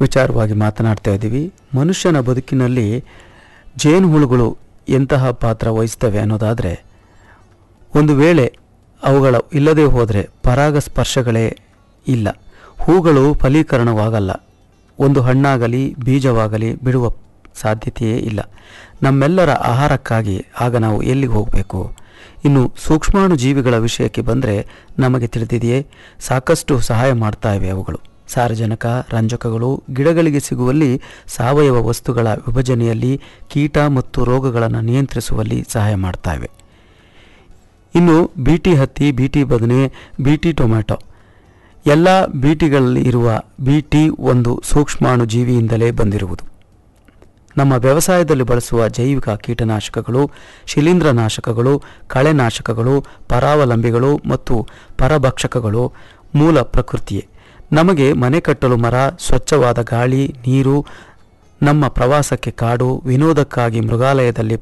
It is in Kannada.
ವಿಚಾರವಾಗಿ ಮಾತನಾಡ್ತಾ ಇದ್ದೀವಿ ಮನುಷ್ಯನ ಬದುಕಿನಲ್ಲಿ ಜೇನುಹುಳುಗಳು ಎಂತಹ ಪಾತ್ರ ವಹಿಸ್ತವೆ ಅನ್ನೋದಾದರೆ ಒಂದು ವೇಳೆ ಅವುಗಳ ಇಲ್ಲದೆ ಹೋದರೆ ಪರಾಗ ಸ್ಪರ್ಶಗಳೇ ಇಲ್ಲ ಹೂಗಳು ಫಲೀಕರಣವಾಗಲ್ಲ ಒಂದು ಹಣ್ಣಾಗಲಿ ಬೀಜವಾಗಲಿ ಬಿಡುವ ಸಾಧ್ಯತೆಯೇ ಇಲ್ಲ ನಮ್ಮೆಲ್ಲರ ಆಹಾರಕ್ಕಾಗಿ ಆಗ ನಾವು ಎಲ್ಲಿಗೆ ಹೋಗಬೇಕು ಇನ್ನು ಸೂಕ್ಷ್ಮಾಣು ಜೀವಿಗಳ ವಿಷಯಕ್ಕೆ ಬಂದರೆ ನಮಗೆ ತಿಳಿದಿದೆಯೇ ಸಾಕಷ್ಟು ಸಹಾಯ ಮಾಡ್ತಾ ಇವೆ ಅವುಗಳು ಸಾರಜನಕ ರಂಜಕಗಳು ಗಿಡಗಳಿಗೆ ಸಿಗುವಲ್ಲಿ ಸಾವಯವ ವಸ್ತುಗಳ ವಿಭಜನೆಯಲ್ಲಿ ಕೀಟ ಮತ್ತು ರೋಗಗಳನ್ನು ನಿಯಂತ್ರಿಸುವಲ್ಲಿ ಸಹಾಯ ಮಾಡ್ತಾ ಇವೆ ಇನ್ನು ಬೀಟಿ ಹತ್ತಿ ಬೀಟಿ ಬದನೆ ಬೀಟಿ ಟೊಮ್ಯಾಟೊ ಎಲ್ಲ ಬೀಟಿಗಳಲ್ಲಿ ಇರುವ ಬೀಟಿ ಒಂದು ಸೂಕ್ಷ್ಮಾಣು ಜೀವಿಯಿಂದಲೇ ಬಂದಿರುವುದು ನಮ್ಮ ವ್ಯವಸಾಯದಲ್ಲಿ ಬಳಸುವ ಜೈವಿಕ ಕೀಟನಾಶಕಗಳು ಶಿಲೀಂಧ್ರನಾಶಕಗಳು ಕಳೆನಾಶಕಗಳು ಪರಾವಲಂಬಿಗಳು ಮತ್ತು ಪರಭಕ್ಷಕಗಳು ಮೂಲ ಪ್ರಕೃತಿಯೇ ನಮಗೆ ಮನೆ ಕಟ್ಟಲು ಮರ ಸ್ವಚ್ಛವಾದ ಗಾಳಿ ನೀರು ನಮ್ಮ ಪ್ರವಾಸಕ್ಕೆ ಕಾಡು ವಿನೋದಕ್ಕಾಗಿ ಮೃಗಾಲಯದಲ್ಲಿ